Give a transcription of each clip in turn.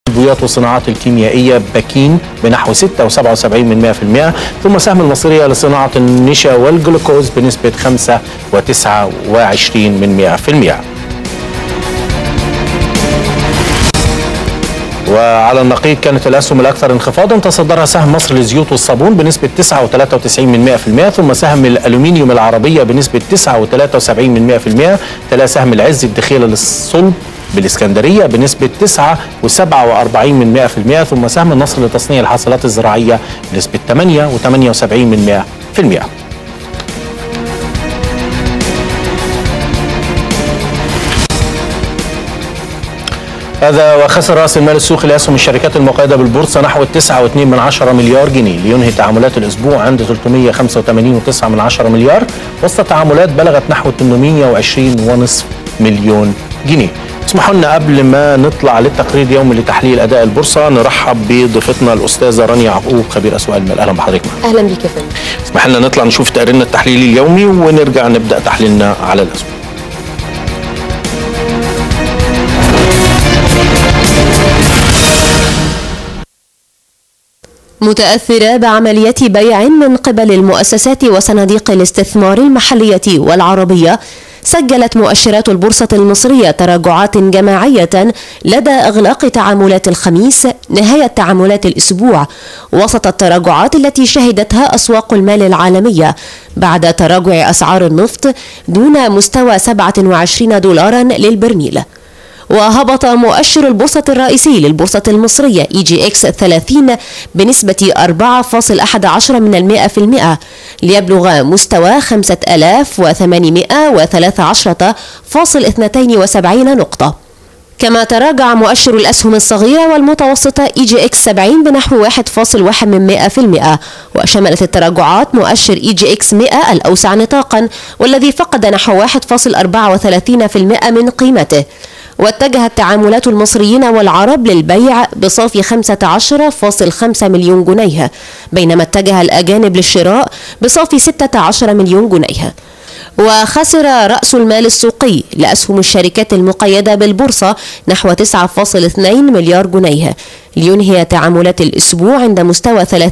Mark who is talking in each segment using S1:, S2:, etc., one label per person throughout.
S1: البويات والصناعات الكيميائية بكين بنحو 6.77% ثم سهم المصرية لصناعة النشا والجلوكوز بنسبة 5.29% وعلى النقيض كانت الأسهم الأكثر انخفاضا تصدرها سهم مصر للزيوت والصابون بنسبة 9.93% ثم سهم الألومنيوم العربية بنسبة 9.73% تلا سهم العز الدخيلة للصلب بالإسكندرية بنسبة 9.47% ثم سهم النصر لتصنيع الحاصلات الزراعية بنسبة 8.78% هذا وخسر راس المال السوقي لاسهم الشركات المقيده بالبورصه نحو 9.2 من عشرة مليار جنيه لينهي تعاملات الاسبوع عند 385.9 من عشرة مليار وسط تعاملات بلغت نحو 820.5 مليون جنيه اسمحوا لنا قبل ما نطلع للتقرير اليومي لتحليل اداء البورصه نرحب بضيفتنا الاستاذه رانيا يعقوب خبير اسواق المال اهلا بحضرتك معنا
S2: اهلا بيك يا فندم
S1: اسمح لنا نطلع نشوف تقريرنا التحليلي اليومي ونرجع نبدا تحليلنا على الاسبوع
S2: متأثرة بعملية بيع من قبل المؤسسات وصناديق الاستثمار المحلية والعربية سجلت مؤشرات البورصة المصرية تراجعات جماعية لدى إغلاق تعاملات الخميس نهاية تعاملات الأسبوع وسط التراجعات التي شهدتها أسواق المال العالمية بعد تراجع أسعار النفط دون مستوى 27 دولارا للبرميل وهبط مؤشر البورصة الرئيسي للبورصة المصرية اي جي اكس 30 بنسبة 4.11 من المئة في المئة ليبلغ مستوى 5813.72 نقطة كما تراجع مؤشر الأسهم الصغيرة والمتوسطة اي جي اكس 70 بنحو 1.1 من في المئة وشملت التراجعات مؤشر اي جي اكس 100 الأوسع نطاقا والذي فقد نحو 1.34% من قيمته واتجهت تعاملات المصريين والعرب للبيع بصافي 15.5 مليون جنيه بينما اتجه الأجانب للشراء بصافي 16 مليون جنيه وخسر رأس المال السوقي لأسهم الشركات المقيدة بالبورصة نحو 9.2 مليار جنيه لينهي تعاملات الأسبوع عند مستوى 385.9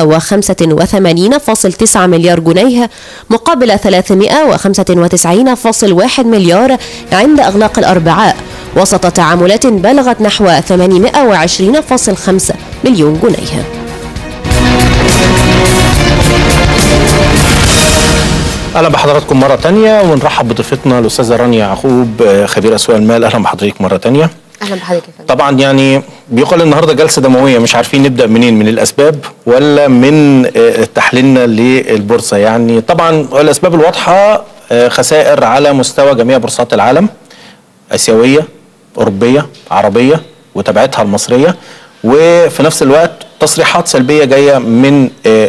S2: مليار جنيه مقابل 395.1 مليار عند إغلاق الأربعاء وسط تعاملات بلغت نحو 820.5 مليون جنيه
S1: اهلا بحضراتكم مره تانية ونرحب بضيفتنا الاستاذه رانيا يعقوب خبير اسواق المال اهلا بحضرتك مره تانية
S2: اهلا بحضرتك يا فندم
S1: طبعا يعني بيقال النهارده جلسه دمويه مش عارفين نبدا منين من الاسباب ولا من تحليلنا للبورصه يعني طبعا الاسباب الواضحه خسائر على مستوى جميع بورصات العالم اسيويه اوروبيه عربيه وتبعتها المصريه وفي نفس الوقت تصريحات سلبيه جايه من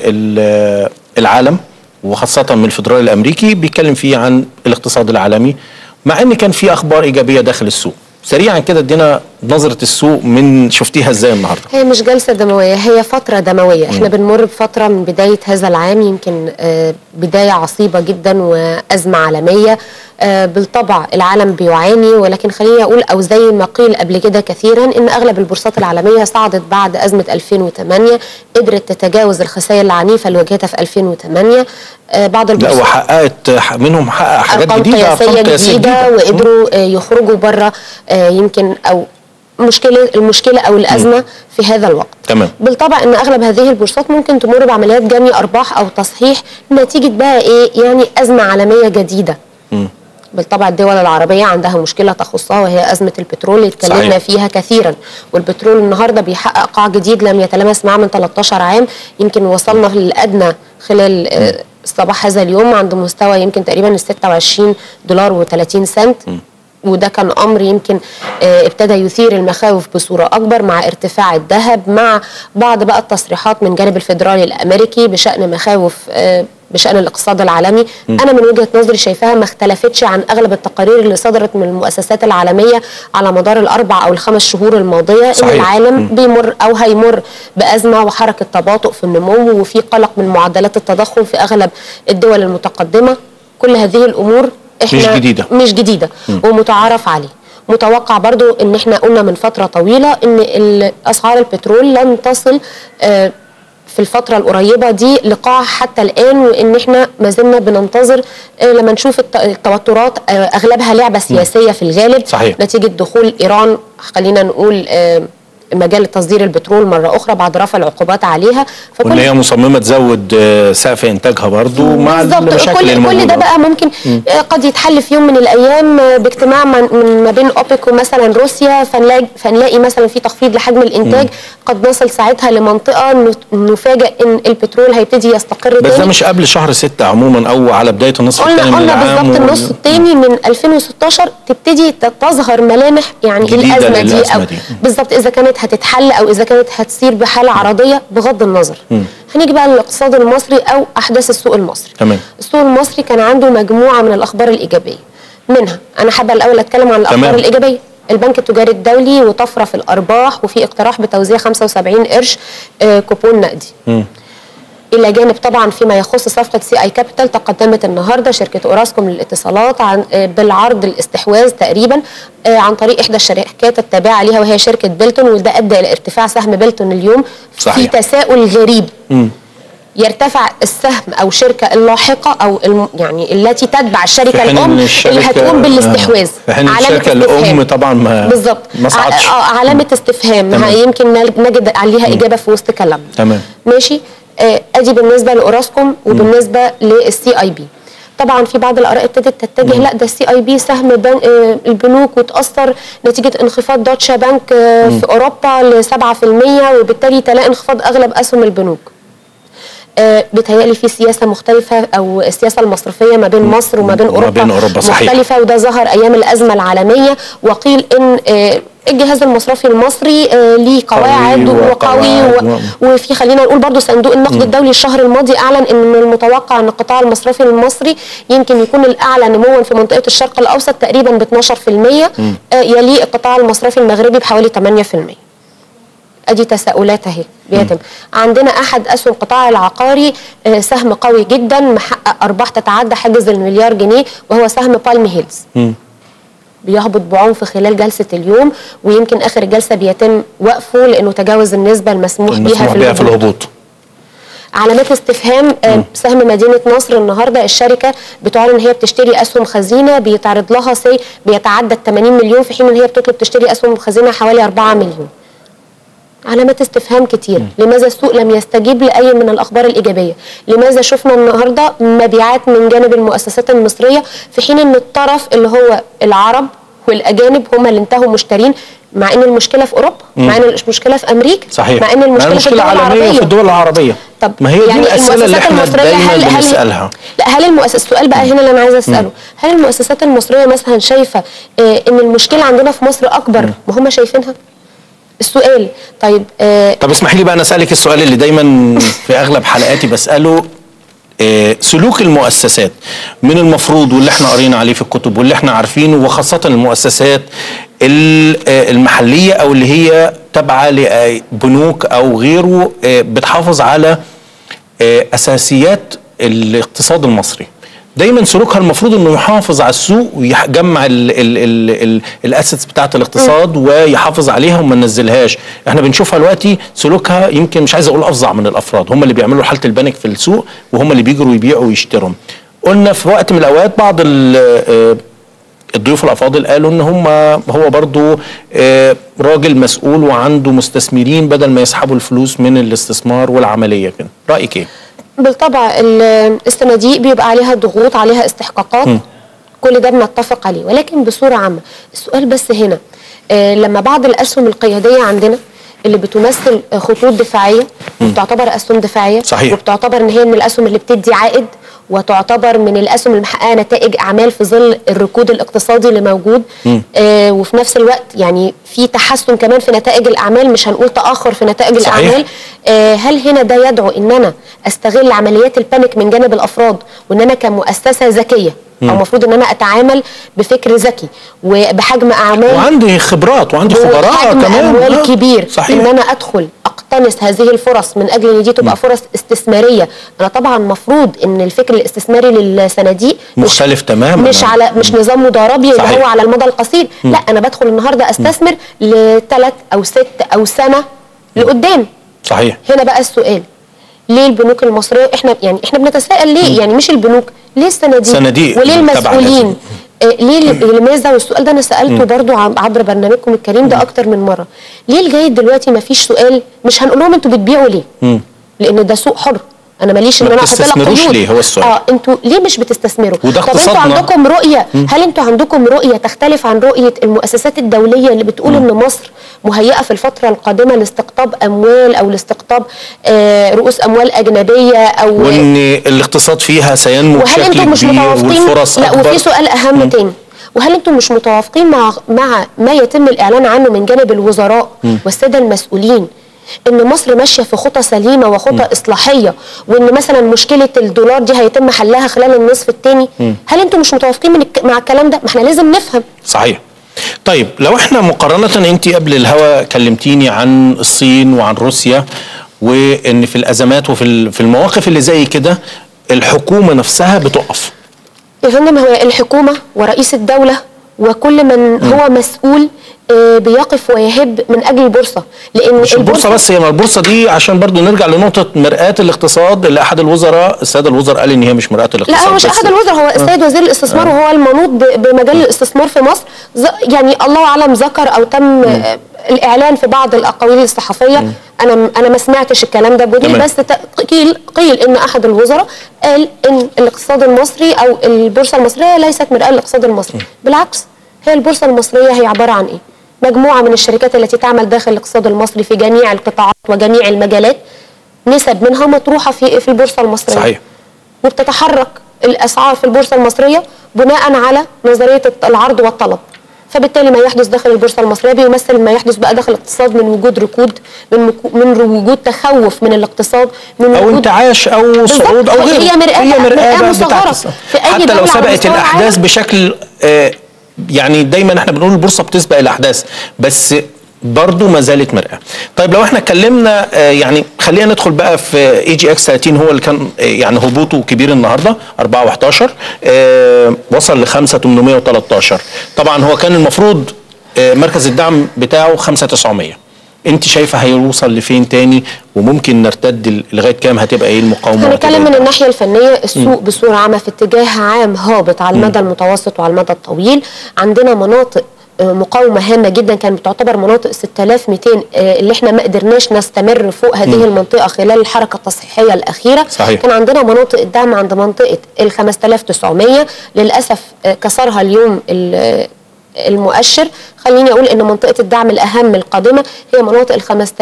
S1: العالم وخاصة من الفدرالي الأمريكي بيتكلم فيه عن الاقتصاد العالمي مع أن كان في أخبار إيجابية داخل السوق سريعا كده ادينا نظرة السوق من شفتيها ازاي النهارده
S2: هي مش جلسة دموية هي فترة دموية احنا بنمر بفترة من بداية هذا العام يمكن بداية عصيبة جدا وأزمة عالمية بالطبع العالم بيعاني ولكن خليني اقول او زي ما قيل قبل كده كثيرا ان اغلب البورصات العالميه صعدت بعد ازمه 2008 قدرت تتجاوز الخسائر العنيفه اللي واجهتها في 2008 بعض
S1: البورصات لا وحققت منهم حقق حاجات جديده
S2: ارقام قياسيه جديده وقدروا يخرجوا بره يمكن او مشكله المشكله او الازمه م. في هذا الوقت
S1: تمام
S2: بالطبع ان اغلب هذه البورصات ممكن تمر بعمليات جني ارباح او تصحيح نتيجه بقى ايه يعني ازمه عالميه جديده
S1: م.
S2: بالطبع الدول العربية عندها مشكلة تخصها وهي أزمة البترول اللي اتكلمنا فيها كثيرا والبترول النهاردة بيحقق قاع جديد لم يتلامس معه من 13 عام يمكن وصلنا للأدنى خلال صباح هذا اليوم عند مستوى يمكن تقريبا ال 26 دولار و30 سنت
S1: م.
S2: وده كان امر يمكن ابتدى يثير المخاوف بصوره اكبر مع ارتفاع الذهب مع بعض بقى التصريحات من جانب الفدرالي الامريكي بشان مخاوف بشان الاقتصاد العالمي م. انا من وجهه نظري شايفاها ما اختلفتش عن اغلب التقارير اللي صدرت من المؤسسات العالميه على مدار الاربع او الخمس شهور الماضيه
S1: صحيح.
S2: ان العالم
S1: م.
S2: بيمر او هيمر بازمه وحركه تباطؤ في النمو وفي قلق من معدلات التضخم في اغلب الدول المتقدمه كل هذه الامور
S1: احنا مش جديده
S2: مش جديده م. ومتعارف عليه
S3: متوقع برضو ان احنا قلنا من فتره طويله ان ال- اسعار البترول لن تصل آه، في الفترة القريبة دي لقاع حتى الآن وإن إحنا ما زلنا بننتظر آه، لما نشوف الت- التوترات آه، أغلبها لعبة سياسية في الغالب
S1: صحيح.
S3: نتيجة دخول إيران خلينا نقول آه، مجال تصدير البترول مرة أخرى بعد رفع العقوبات عليها
S1: وان هي مصممه تزود آه، سقف انتاجها برضو مع
S3: بالظبط
S1: المشاكل
S3: كل كل
S1: الموجوده
S3: ده بقى ممكن آه، قد يتحل في يوم من الايام آه، باجتماع من من- ما بين اوبك ومثلا روسيا فنلاقي فنلاقي مثلا في تخفيض لحجم الانتاج قد نصل ساعتها لمنطقه ن- نفاجئ ان البترول هيبتدي يستقر
S1: بس ده
S3: تاني
S1: مش قبل شهر ستة عموما او على بدايه النصف
S3: قلنا
S1: الثاني من
S3: قلنا
S1: العام
S3: بالظبط
S1: وال-
S3: النص الثاني من 2016 تبتدي ت- تظهر ملامح يعني
S1: جديدة
S3: الازمه دي
S1: للأزمة
S3: او
S1: دي.
S3: بالظبط اذا كانت هتتحل او اذا كانت هتسير بحاله عرضيه بغض النظر هنيجي بقى للاقتصاد المصري او احداث السوق المصري
S1: تمام.
S3: السوق المصري كان عنده مجموعه من الاخبار الايجابيه منها انا حابه الاول اتكلم عن الاخبار
S1: تمام.
S3: الايجابيه البنك التجاري الدولي وطفره في الارباح وفي اقتراح بتوزيع 75 قرش آه، كوبون نقدي الى جانب طبعا فيما يخص صفقه سي اي كابيتال تقدمت النهارده شركه اوراسكوم للاتصالات عن آه، بالعرض الاستحواذ تقريبا آه، عن طريق احدى الشركات التابعه ليها وهي شركه بيلتون وده ادى الى ارتفاع سهم بيلتون اليوم
S1: صحيح.
S3: في تساؤل غريب يرتفع السهم او الشركه اللاحقه او الم يعني التي تتبع
S1: في
S3: الشركه
S1: حين
S3: الام
S1: إن
S3: اللي
S1: الشركة-
S3: هتقوم بالاستحواذ
S1: آه، في حين
S3: علامة
S1: الشركة
S3: استفهام.
S1: الأم طبعا ما-
S3: بالظبط
S1: ما صعدش.
S3: ع- اه علامه استفهام
S1: تمام.
S3: ها يمكن نل- نجد عليها اجابه في وسط كلامنا
S1: تمام.
S3: ماشي آه، ادي بالنسبه لاوراسكوم وبالنسبه للسي اي بي طبعا في بعض الاراء ابتدت تتجه لا ده السي اي بي سهم بن آه، البنوك وتاثر نتيجه انخفاض دوتشا بنك آه، في اوروبا ل 7% وبالتالي تلاقي انخفاض اغلب اسهم البنوك آه، بيتهيألي في سياسة مختلفة أو السياسة المصرفية ما بين مصر وما بين
S1: ما
S3: أوروبا,
S1: بين أوروبا، صحيح.
S3: مختلفة وده ظهر أيام الأزمة العالمية وقيل إن آه، الجهاز المصرفي المصري آه، ليه قواعد
S1: قوي
S3: وقوي
S1: وقواعد
S3: و-
S1: و-
S3: وفي خلينا نقول برضو صندوق النقد الدولي الشهر الماضي أعلن إن من المتوقع أن القطاع المصرفي المصري يمكن يكون الأعلى نموا في منطقة الشرق الأوسط تقريبا ب 12% آه، يليه القطاع المصرفي المغربي بحوالي 8% ادي تساؤلات اهي بيتم عندنا احد اسهم القطاع العقاري آه، سهم قوي جدا محقق ارباح تتعدى حاجز المليار جنيه وهو سهم بالم هيلز بيهبط بعنف خلال جلسه اليوم ويمكن اخر الجلسه بيتم وقفه لانه تجاوز النسبه المسموح,
S1: المسموح بها في
S3: الهبوط.
S1: الهبوط
S3: علامات استفهام آه، سهم مدينه نصر النهارده الشركه بتعلن ان هي بتشتري اسهم خزينه بيتعرض لها سي بيتعدى ال 80 مليون في حين ان هي بتطلب تشتري اسهم خزينه حوالي 4 مليون علامات استفهام كتير لماذا السوق لم يستجيب لأي من الأخبار الإيجابية لماذا شفنا النهاردة مبيعات من جانب المؤسسات المصرية في حين أن الطرف اللي هو العرب والأجانب هم اللي انتهوا مشترين مع ان المشكله في اوروبا مع ان المشكله في امريكا
S1: صحيح
S3: مع ان المشكله, في الدول
S1: عالميه
S3: العربيه
S1: في الدول العربيه
S3: طب
S1: ما هي دي
S3: يعني
S1: الاسئله اللي
S3: المؤسسات
S1: احنا
S3: المصرية
S1: دايما
S3: هل- هل-
S1: بنسالها
S3: لا هل المؤسسة السؤال بقى هنا اللي انا عايزه اساله هل المؤسسات المصريه مثلا شايفه آه ان المشكله عندنا في مصر اكبر ما هم شايفينها السؤال طيب آه
S1: طب اسمحي لي بقى انا اسالك السؤال اللي دايما في اغلب حلقاتي بساله آه، سلوك المؤسسات من المفروض واللي احنا قرينا عليه في الكتب واللي احنا عارفينه وخاصة المؤسسات ال- آه، المحلية او اللي هي تابعة لبنوك او غيره آه، بتحافظ على آه، اساسيات الاقتصاد المصري دايما سلوكها المفروض انه يحافظ على السوق ويجمع الاسيتس بتاعه الاقتصاد ويحافظ عليها وما ننزلهاش احنا بنشوفها دلوقتي سلوكها يمكن مش عايز اقول افظع من الافراد هم اللي بيعملوا حاله البنك في السوق وهم اللي بيجروا يبيعوا ويشتروا قلنا في وقت من الاوقات بعض ال- آه، الضيوف الافاضل قالوا ان هم هو برضو آه، راجل مسؤول وعنده مستثمرين بدل ما يسحبوا الفلوس من الاستثمار والعمليه كده رايك ايه
S3: بالطبع ال- الصناديق بيبقى عليها ضغوط عليها استحقاقات كل ده بنتفق عليه ولكن بصوره عامه السؤال بس هنا آه لما بعض الاسهم القياديه عندنا اللي بتمثل آه، خطوط دفاعيه وبتعتبر اسهم دفاعيه
S1: صحيح.
S3: وبتعتبر ان هي من الاسهم اللي بتدي عائد وتعتبر من الاسهم اللي محققه نتائج اعمال في ظل الركود الاقتصادي اللي موجود آه وفي نفس الوقت يعني في تحسن كمان في نتائج الاعمال مش هنقول تاخر في نتائج
S1: صحيح.
S3: الاعمال آه، هل هنا ده يدعو ان انا استغل عمليات البانيك من جانب الافراد وان انا كمؤسسه ذكيه او المفروض ان انا اتعامل بفكر ذكي وبحجم اعمال
S1: وعندي خبرات وعندي خبراء
S3: وحجم
S1: كمان
S3: اموال
S1: آه،
S3: كبير
S1: صحيح
S3: ان انا ادخل أقت... اقتنص هذه الفرص من اجل ان دي تبقى فرص استثماريه انا طبعا مفروض ان الفكر الاستثماري للصناديق مش-
S1: مختلف تماماً.
S3: مش على مش نظام مضاربي اللي
S1: صحيح.
S3: هو على المدى القصير لا انا بدخل النهارده استثمر لثلاث او ست او سنه لقدام
S1: صحيح
S3: هنا بقى السؤال ليه البنوك المصريه احنا يعني احنا بنتساءل ليه يعني مش البنوك ليه الصناديق
S1: صناديق
S3: وليه
S1: تبع
S3: المسؤولين آه، ليه لماذا والسؤال ده انا سالته برضو عم- عبر برنامجكم الكريم ده اكتر من مره ليه لغايه دلوقتي ما فيش سؤال مش هنقول لهم انتوا بتبيعوا ليه لان ده سوق حر انا ماليش ان
S1: ما
S3: انا احط لك
S1: بتستثمروش
S3: قيود
S1: ليه؟ هو السؤال.
S3: اه انتوا ليه مش بتستثمروا
S1: وده
S3: طب انتوا
S1: اقتصادنا.
S3: عندكم رؤيه هل انتوا عندكم رؤيه تختلف عن رؤيه المؤسسات الدوليه اللي بتقول ان مصر مهيئه في الفتره القادمه لاستقطاب اموال او لاستقطاب آه رؤوس اموال اجنبيه او
S1: وان الاقتصاد فيها سينمو
S3: وهل
S1: بشكل
S3: انتم مش
S1: كبير
S3: متوافقين
S1: والفرص
S3: لا
S1: اكبر
S3: وفي سؤال اهم تاني وهل انتم مش متوافقين مع مع ما يتم الاعلان عنه من جانب الوزراء والساده المسؤولين ان مصر ماشيه في خطى سليمه وخطى اصلاحيه وان مثلا مشكله الدولار دي هيتم حلها خلال النصف الثاني هل انتم مش متوافقين من الك... مع الكلام ده ما احنا لازم نفهم
S1: صحيح طيب لو احنا مقارنة انت قبل الهوا كلمتيني عن الصين وعن روسيا وان في الازمات وفي ال- في المواقف اللي زي كده الحكومة نفسها بتقف
S3: يا فندم هو الحكومة ورئيس الدولة وكل من هو مسؤول آه، بيقف ويهب من أجل البورصة لأن
S1: مش البورصة بس هي ما البورصة دي عشان برضو نرجع لنقطة مرآة الاقتصاد اللي احد الوزراء السادة الوزراء قال ان هي مش مرآة الاقتصاد
S3: لا هو مش
S1: بس-
S3: احد الوزراء هو السيد وزير الاستثمار وهو المنوط ب- بمجال الاستثمار في مصر ز- يعني الله اعلم ذكر او تم آه، الاعلان في بعض الاقاويل الصحفيه انا انا ما سمعتش الكلام ده بودي
S1: تمام.
S3: بس ت- قيل قيل ان احد الوزراء قال ان الاقتصاد المصري او البورصه المصريه ليست مرآه للاقتصاد المصري بالعكس هي البورصه المصريه هي عباره عن ايه مجموعه من الشركات التي تعمل داخل الاقتصاد المصري في جميع القطاعات وجميع المجالات نسب منها مطروحه في في البورصه المصريه
S1: صحيح
S3: وبتتحرك الاسعار في البورصه المصريه بناء على نظريه العرض والطلب فبالتالي ما يحدث داخل البورصه المصريه بيمثل ما يحدث بقى داخل الاقتصاد من وجود ركود من مكو- من وجود تخوف من الاقتصاد من
S1: او
S3: وجود
S1: انتعاش او
S3: بالظبط.
S1: صعود او غيره
S3: هي مرآة-
S1: هي
S3: مرآة
S1: بقى
S3: مصغرة
S1: بتعكس.
S3: في أي
S1: حتى
S3: دولة
S1: لو
S3: على
S1: سبقت
S3: مستوى
S1: الاحداث
S3: العالم.
S1: بشكل آه، يعني دايما احنا بنقول البورصه بتسبق الاحداث بس برضه ما زالت مرآة. طيب لو احنا اتكلمنا آه، يعني خلينا ندخل بقى في اي جي اكس 30 هو اللي كان آه، يعني هبوطه كبير النهارده 4 و11 آه، وصل ل 5 813 طبعا هو كان المفروض آه، مركز الدعم بتاعه 5 900 انت شايفه هيوصل لفين تاني وممكن نرتد ل- لغايه كام هتبقى ايه المقاومه
S3: هنتكلم
S1: وهتبقى
S3: من
S1: إيه؟
S3: الناحيه الفنيه السوق بصوره عامه في اتجاه عام هابط على المدى المتوسط وعلى المدى الطويل عندنا مناطق آه، مقاومه هامه جدا كانت بتعتبر مناطق 6200 آه، اللي احنا ما قدرناش نستمر فوق هذه المنطقه خلال الحركه التصحيحيه الاخيره
S1: صحيح.
S3: كان عندنا مناطق الدعم عند منطقه ال 5900 للاسف آه، كسرها اليوم ال- المؤشر خليني اقول ان منطقه الدعم الاهم القادمه هي مناطق ال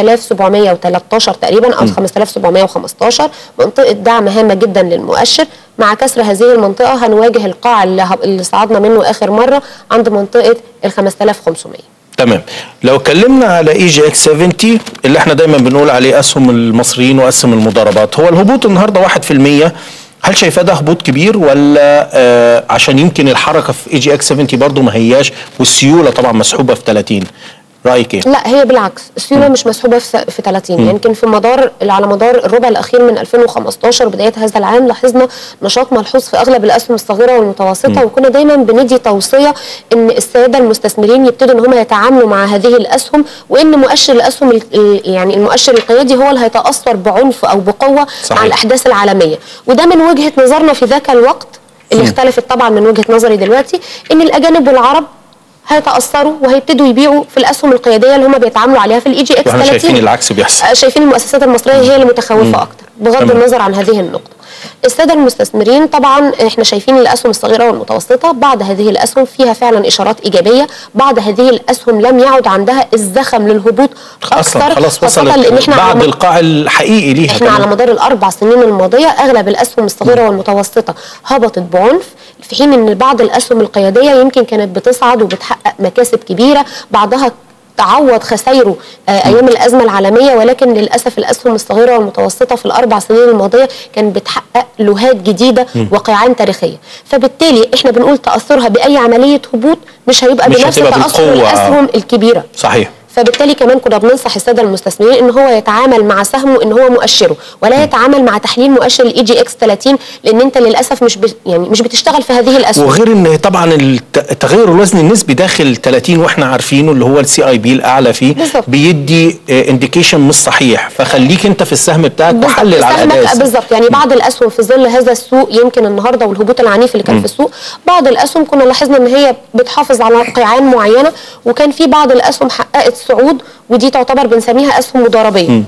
S3: 5713 تقريبا او 5715 منطقه دعم هامه جدا للمؤشر مع كسر هذه المنطقه هنواجه القاع اللي, هب- اللي صعدنا منه اخر مره عند منطقه ال 5500
S1: تمام لو اتكلمنا على اي جي اكس 70 اللي احنا دايما بنقول عليه اسهم المصريين واسهم المضاربات هو الهبوط النهارده 1% هل شايفاه ده هبوط كبير ولا آه عشان يمكن الحركه في اي جي اكس 70 برضه ما هياش والسيوله طبعا مسحوبه في 30 رايك ايه؟
S3: لا هي بالعكس السيوله مش مسحوبه في س- في 30 يمكن في مدار على مدار الربع الاخير من 2015 وبدايه هذا العام لاحظنا نشاط ملحوظ في اغلب الاسهم الصغيره والمتوسطه وكنا دايما بندي توصيه ان الساده المستثمرين يبتدوا ان هم يتعاملوا مع هذه الاسهم وان مؤشر الاسهم ال- ال- يعني المؤشر القيادي هو اللي هيتاثر بعنف او بقوه
S1: صحيح.
S3: مع الاحداث العالميه وده من وجهه نظرنا في ذاك الوقت اللي اختلفت طبعا من وجهه نظري دلوقتي ان الاجانب والعرب هيتاثروا وهيبتدوا يبيعوا في الاسهم القياديه اللي هم بيتعاملوا عليها في الاي جي اكس
S1: واحنا
S3: 30
S1: شايفين العكس بيحصل
S3: آه، شايفين المؤسسات المصريه هي اللي متخوفه اكتر بغض
S1: تمام.
S3: النظر عن هذه النقطه الساده المستثمرين طبعا احنا شايفين الاسهم الصغيره والمتوسطه بعض هذه الاسهم فيها فعلا اشارات ايجابيه بعض هذه الاسهم لم يعد عندها الزخم للهبوط اكثر
S1: اصلا خلاص
S3: خاصة
S1: وصلت
S3: لان احنا
S1: بعد
S3: على
S1: القاع الحقيقي ليها
S3: احنا على
S1: كمان.
S3: مدار الاربع سنين الماضيه اغلب الاسهم الصغيره والمتوسطه هبطت بعنف في حين ان بعض الاسهم القياديه يمكن كانت بتصعد وبتحقق مكاسب كبيره بعضها تعوض خسائره آه، ايام الازمه العالميه ولكن للاسف الاسهم الصغيره والمتوسطه في الاربع سنين الماضيه كانت بتحقق لهات جديده وقيعان تاريخيه فبالتالي احنا بنقول تاثرها باي عمليه هبوط مش هيبقى
S1: مش
S3: بنفس
S1: هتبقى
S3: تاثر
S1: بالقوة.
S3: الاسهم الكبيره
S1: صحيح
S3: فبالتالي كمان كنا بننصح الساده المستثمرين ان هو يتعامل مع سهمه ان هو مؤشره ولا يتعامل مع تحليل مؤشر الاي جي اكس 30 لان انت للاسف مش بت يعني مش بتشتغل في هذه الاسهم
S1: وغير ان طبعا الت- تغير الوزن النسبي داخل 30 واحنا عارفينه اللي هو السي اي بي الاعلى فيه
S3: بالظبط.
S1: بيدي انديكيشن مش صحيح فخليك انت في السهم بتاعك
S3: بالظبط.
S1: وحلل على
S3: سهمك
S1: الاداء
S3: بالظبط يعني بعض الاسهم في ظل هذا السوق يمكن النهارده والهبوط العنيف اللي كان في السوق بعض الاسهم كنا لاحظنا ان هي بتحافظ على قيعان معينه وكان في بعض الاسهم حققت صعود ودي تعتبر بنسميها اسهم مضاربيه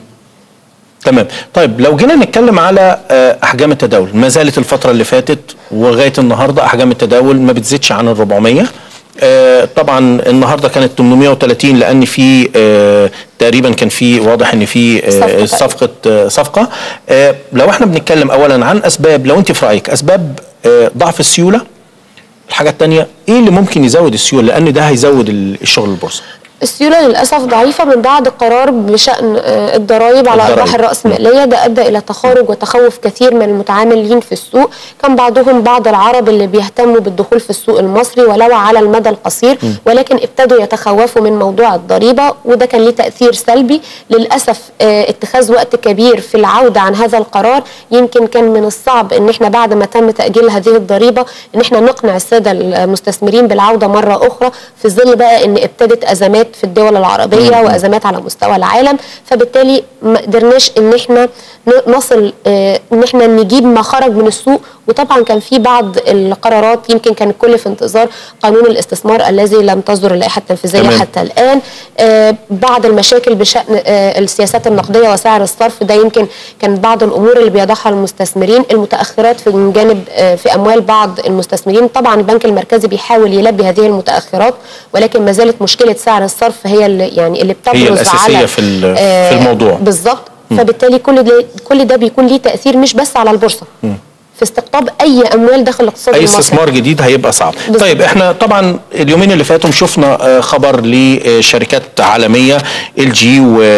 S1: تمام طيب لو جينا نتكلم على آه، احجام التداول ما زالت الفتره اللي فاتت ولغايه النهارده احجام التداول ما بتزيدش عن ال 400 آه، طبعا النهارده كانت 830 لان في آه، تقريبا كان في واضح ان في آه،
S3: صفقة
S1: صفقه آه، صفقه آه، لو احنا بنتكلم اولا عن اسباب لو انت في رايك اسباب آه، ضعف السيوله الحاجه الثانيه ايه اللي ممكن يزود السيوله لان ده هيزود ال- الشغل البورصه
S3: السيوله للاسف ضعيفه من بعد قرار بشان آه، الضرائب على
S1: الضرائب.
S3: ارباح الراسماليه ده ادى الى تخارج وتخوف كثير من المتعاملين في السوق كان بعضهم بعض العرب اللي بيهتموا بالدخول في السوق المصري ولو على المدى القصير ولكن ابتدوا يتخوفوا من موضوع الضريبه وده كان ليه تاثير سلبي للاسف آه، اتخاذ وقت كبير في العوده عن هذا القرار يمكن كان من الصعب ان احنا بعد ما تم تاجيل هذه الضريبه ان احنا نقنع الساده المستثمرين بالعوده مره اخرى في ظل بقى ان ابتدت ازمات في الدول العربيه وازمات على مستوى العالم فبالتالي ما قدرناش ان احنا ن- نصل آه، ان احنا نجيب ما خرج من السوق وطبعا كان في بعض القرارات يمكن كان الكل في انتظار قانون الاستثمار الذي لم تصدر اللائحه التنفيذيه
S1: تمام.
S3: حتى الان آه، بعض المشاكل بشان آه، السياسات النقديه وسعر الصرف ده يمكن كان بعض الامور اللي بيضعها المستثمرين المتاخرات في من جانب آه، في اموال بعض المستثمرين طبعا البنك المركزي بيحاول يلبي هذه المتاخرات ولكن ما زالت مشكله سعر الصرف هي اللي يعني اللي بتبرز
S1: الأساسية
S3: على
S1: في ال-
S3: آه،
S1: في الموضوع.
S3: بالظبط فبالتالي كل ده كل ده بيكون ليه تاثير مش بس على البورصه في استقطاب اي اموال داخل الاقتصاد
S1: اي
S3: المصري
S1: استثمار جديد هيبقى صعب
S3: بالظبط.
S1: طيب احنا طبعا اليومين اللي فاتوا شفنا آه، خبر لشركات عالميه ال جي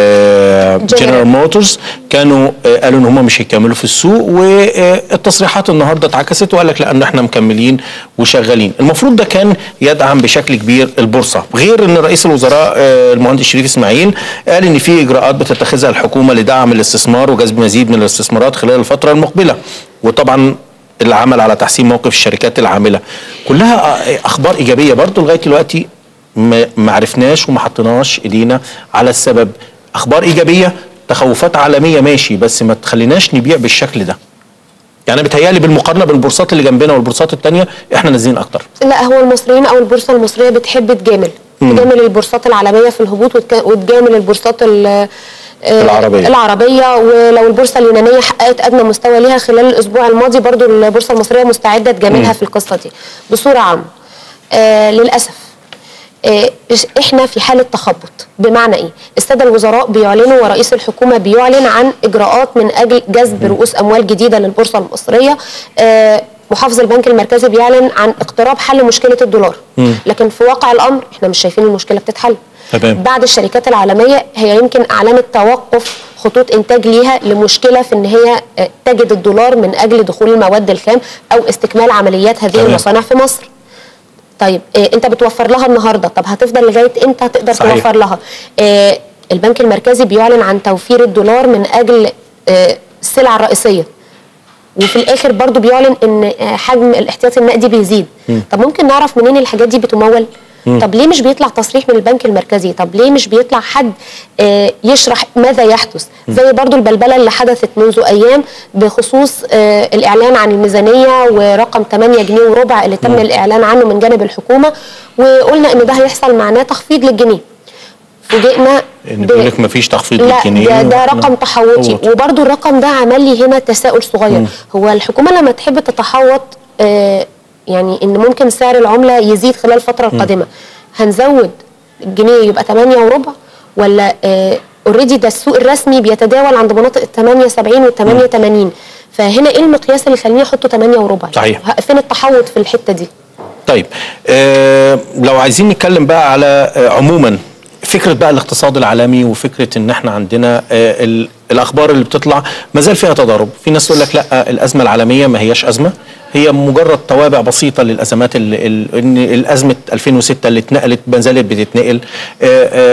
S1: وجنرال موتورز كانوا آه، قالوا ان هم مش هيكملوا في السوق والتصريحات النهارده اتعكست وقال لك لا ان احنا مكملين وشغالين المفروض ده كان يدعم بشكل كبير البورصه غير ان رئيس الوزراء آه، المهندس شريف اسماعيل قال ان في اجراءات بتتخذها الحكومه لدعم الاستثمار وجذب مزيد من الاستثمارات خلال الفتره المقبله وطبعا العمل على تحسين موقف الشركات العامله كلها اخبار ايجابيه برضو لغايه دلوقتي ما ما عرفناش وما حطيناش ايدينا على السبب اخبار ايجابيه تخوفات عالميه ماشي بس ما تخليناش نبيع بالشكل ده يعني بتهيألي بالمقارنه بالبورصات اللي جنبنا والبورصات التانية احنا نازلين اكتر
S3: لا هو المصريين او البورصه المصريه بتحب تجامل تجامل البورصات العالميه في الهبوط وتك- وتجامل البورصات ال- آه،
S1: العربية.
S3: العربيه ولو البورصه اليونانيه حققت ادنى مستوى ليها خلال الاسبوع الماضي برضو البورصه المصريه مستعده تجاملها في القصه دي بصوره عامه آه للاسف آه، احنا في حاله تخبط بمعنى ايه الساده الوزراء بيعلنوا ورئيس الحكومه بيعلن عن اجراءات من اجل جذب رؤوس اموال جديده للبورصه المصريه آه، محافظ البنك المركزي بيعلن عن اقتراب حل مشكله الدولار لكن في واقع الامر احنا مش شايفين المشكله بتتحل
S1: تمام.
S3: بعض الشركات العالميه هي يمكن اعلنت توقف خطوط انتاج ليها لمشكله في ان هي آه، تجد الدولار من اجل دخول المواد الخام او استكمال عمليات هذه
S1: تمام.
S3: المصانع في مصر طيب إيه انت بتوفر لها النهارده طب هتفضل لغايه امتى تقدر
S1: صحيح.
S3: توفر لها إيه البنك المركزي بيعلن عن توفير الدولار من اجل إيه السلع الرئيسيه وفي الاخر برضو بيعلن ان آه، حجم الاحتياطي النقدي بيزيد طب ممكن نعرف منين الحاجات دي بتمول طب ليه مش بيطلع تصريح من البنك المركزي طب ليه مش بيطلع حد آه، يشرح ماذا يحدث زي برضو البلبله اللي حدثت منذ ايام بخصوص آه، الاعلان عن الميزانيه ورقم 8 جنيه وربع اللي تم الاعلان عنه من جانب الحكومه وقلنا ان ده هيحصل معناه تخفيض للجنيه فوجئنا
S1: ان
S3: ب-
S1: بيقول لك ما فيش تخفيض
S3: لا
S1: للجنيه
S3: ده, ده رقم
S1: نعم.
S3: تحوطي
S1: هو-
S3: وبرضو الرقم ده عمل لي هنا تساؤل صغير هو الحكومه لما تحب تتحوط آه يعني ان ممكن سعر العمله يزيد خلال الفتره القادمه هنزود الجنيه يبقى 8 وربع ولا اوريدي ده السوق الرسمي بيتداول عند مناطق ال 78 وال 88 فهنا ايه المقياس اللي يخليني احطه 8 وربع
S1: صحيح.
S3: فين التحوط في الحته دي
S1: طيب آه لو عايزين نتكلم بقى على آه عموما فكره بقى الاقتصاد العالمي وفكره ان احنا عندنا آه ال- الاخبار اللي بتطلع ما زال فيها تضارب في ناس تقول لك لا الازمه العالميه ما هياش ازمه هي مجرد توابع بسيطه للازمات اللي ال- ان الازمه 2006 اللي اتنقلت ما زالت بتتنقل آه، آه،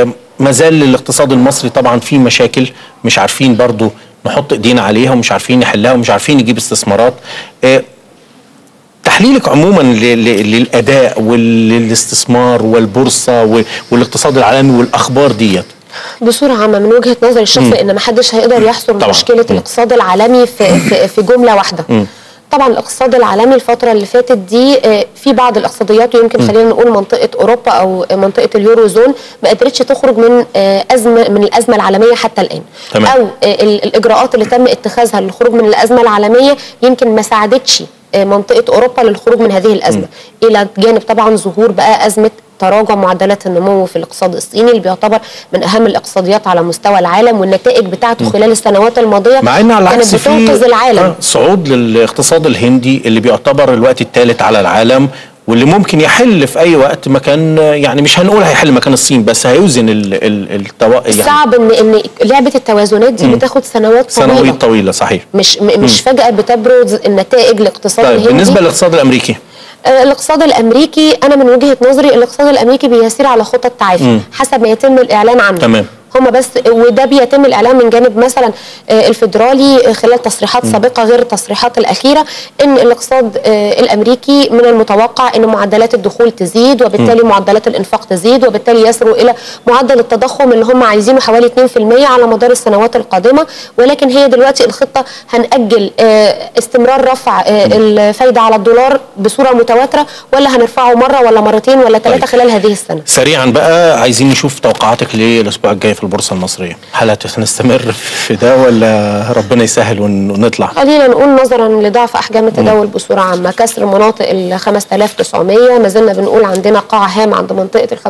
S1: ما زال الاقتصاد المصري طبعا فيه مشاكل مش عارفين برضو نحط ايدينا عليها ومش عارفين نحلها ومش عارفين نجيب استثمارات آه، تحليلك عموما ل- ل- للاداء والاستثمار والبورصه و- والاقتصاد العالمي والاخبار ديت
S3: بصوره عامه من وجهه نظري الشخصيه ان ما حدش هيقدر يحصر
S1: طبعاً.
S3: مشكله
S1: مم.
S3: الاقتصاد العالمي في في, في جمله واحده طبعا الاقتصاد العالمي الفتره اللي فاتت دي آه، في بعض الاقتصاديات ويمكن خلينا نقول منطقه اوروبا او منطقه اليورو زون ما قدرتش تخرج من آه، ازمه من الازمه العالميه حتى الان
S1: تمام.
S3: او آه، ال- الاجراءات اللي تم اتخاذها للخروج من الازمه العالميه يمكن ما ساعدتش آه، منطقه اوروبا للخروج من هذه الازمه الى جانب طبعا ظهور بقى ازمه تراجع معدلات النمو في الاقتصاد الصيني اللي بيعتبر من اهم الاقتصاديات على مستوى العالم والنتائج بتاعته خلال السنوات الماضيه
S1: مع ان على
S3: كانت
S1: العكس في
S3: بتنقذ العالم
S1: آه، صعود للاقتصاد الهندي اللي بيعتبر الوقت الثالث على العالم واللي ممكن يحل في اي وقت مكان يعني مش هنقول هيحل مكان الصين بس هيوزن ال ال التو... يعني
S3: صعب ان ان لعبه التوازنات دي بتاخد سنوات طويله
S1: سنوات طويله صحيح
S3: مش م- مش فجاه بتبرز النتائج الاقتصاد
S1: طيب
S3: الهندي
S1: بالنسبه للاقتصاد الامريكي
S3: آه، الاقتصاد الامريكي انا من وجهه نظري الاقتصاد الامريكي بيسير على خطى تعافي حسب ما يتم الاعلان عنه
S1: تمام.
S3: هما بس وده بيتم الاعلان من جانب مثلا آه، الفيدرالي آه، خلال تصريحات سابقه غير التصريحات الاخيره ان الاقتصاد آه، الامريكي من المتوقع ان معدلات الدخول تزيد وبالتالي معدلات الانفاق تزيد وبالتالي يصلوا الى معدل التضخم اللي هم عايزينه حوالي 2% على مدار السنوات القادمه ولكن هي دلوقتي الخطه هنأجل آه، استمرار رفع آه، الفايده على الدولار بصوره متواتره ولا هنرفعه مره ولا مرتين ولا ثلاثه
S1: طيب.
S3: خلال هذه السنه
S1: سريعا بقى عايزين نشوف توقعاتك للاسبوع الجاي في البورصه المصريه هل هنستمر في ده ولا ربنا يسهل ون- ونطلع
S3: خلينا نقول نظرا لضعف احجام التداول بصوره عامه كسر مناطق ال 5900 ما زلنا بنقول عندنا قاع هام عند منطقه ال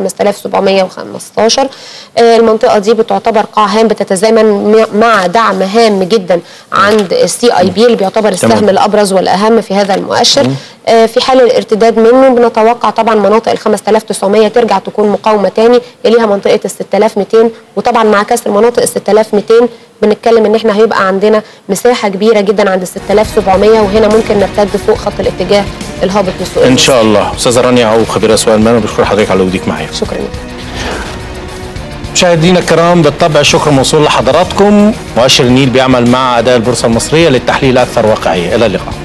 S3: 5715 آه، المنطقه دي بتعتبر قاع هام بتتزامن م- مع دعم هام جدا عند السي اي بي اللي بيعتبر السهم
S1: تمام.
S3: الابرز والاهم في هذا المؤشر آه، في حال الارتداد منه بنتوقع طبعا مناطق ال 5900 ترجع تكون مقاومه تاني يليها منطقه ال 6200 وطبعا مع كسر مناطق ال 6200 بنتكلم ان احنا هيبقى عندنا مساحه كبيره جدا عند ال 6700 وهنا ممكن نرتد فوق خط الاتجاه الهابط للسوق
S1: ان شاء الله استاذه رانيا او خبيره اسواق المال بشكر حضرتك على وجودك معايا
S3: شكرا
S1: مشاهدينا الكرام بالطبع الشكر موصول لحضراتكم مؤشر النيل بيعمل مع اداء البورصه المصريه للتحليل اكثر واقعيه الى اللقاء